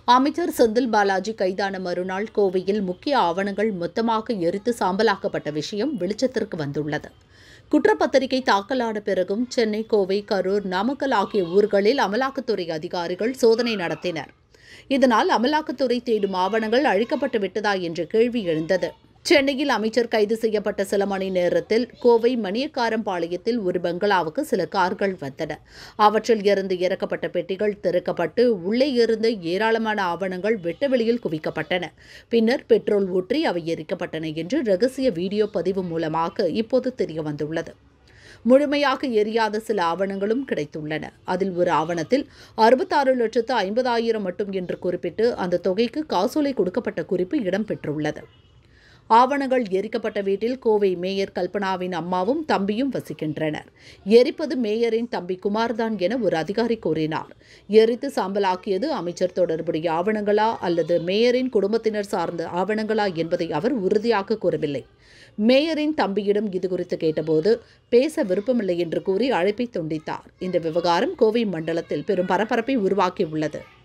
அமைச்சர் செந்தில் பாலாஜி கைதான மறுநாள் கோவையில் முக்கிய ஆவணங்கள் மொத்தமாக எரித்து சாம்பலாக்கப்பட்ட விஷயம் வெளிச்சத்திற்கு வந்துள்ளது குற்றப்பத்திரிகை தாக்கலான பிறகும் சென்னை கோவை கரூர் நாமக்கல் ஆகிய ஊர்களில் அமலாக்கத்துறை அதிகாரிகள் சோதனை நடத்தினர் இதனால் அமலாக்கத்துறை தேடும் ஆவணங்கள் அழிக்கப்பட்டு விட்டதா என்ற கேள்வி எழுந்தது சென்னையில் அமைச்சர் கைது செய்யப்பட்ட சில மணி நேரத்தில் கோவை மணியக்காரம்பாளையத்தில் ஒரு பங்களாவுக்கு சில கார்கள் வந்தன அவற்றில் இருந்து இறக்கப்பட்ட பெட்டிகள் திறக்கப்பட்டு உள்ளே இருந்த ஏராளமான ஆவணங்கள் வெட்டவெளியில் குவிக்கப்பட்டன பின்னர் பெட்ரோல் ஊற்றி அவை எரிக்கப்பட்டன என்று ரகசிய வீடியோ பதிவு மூலமாக இப்போது தெரிய வந்துள்ளது முழுமையாக எரியாத சில ஆவணங்களும் கிடைத்துள்ளன அதில் ஒரு ஆவணத்தில் அறுபத்தாறு லட்சத்து ஐம்பதாயிரம் மட்டும் என்று குறிப்பிட்டு அந்த தொகைக்கு காசோலை கொடுக்கப்பட்ட குறிப்பு இடம்பெற்றுள்ளது ஆவணங்கள் எரிக்கப்பட்ட வீட்டில் கோவை மேயர் கல்பனாவின் அம்மாவும் தம்பியும் வசிக்கின்றனர் எரிப்பது மேயரின் தம்பி குமார்தான் என ஒரு அதிகாரி கூறினார் எரித்து சாம்பலாக்கியது அமைச்சர் தொடர்புடைய ஆவணங்களா அல்லது மேயரின் குடும்பத்தினர் சார்ந்த ஆவணங்களா என்பதை அவர் உறுதியாக கூறவில்லை மேயரின் தம்பியிடம் இதுகுறித்து கேட்டபோது பேச விருப்பமில்லை என்று கூறி அழைப்பை துண்டித்தார் இந்த விவகாரம் கோவை மண்டலத்தில் பெரும் பரபரப்பை உருவாக்கியுள்ளது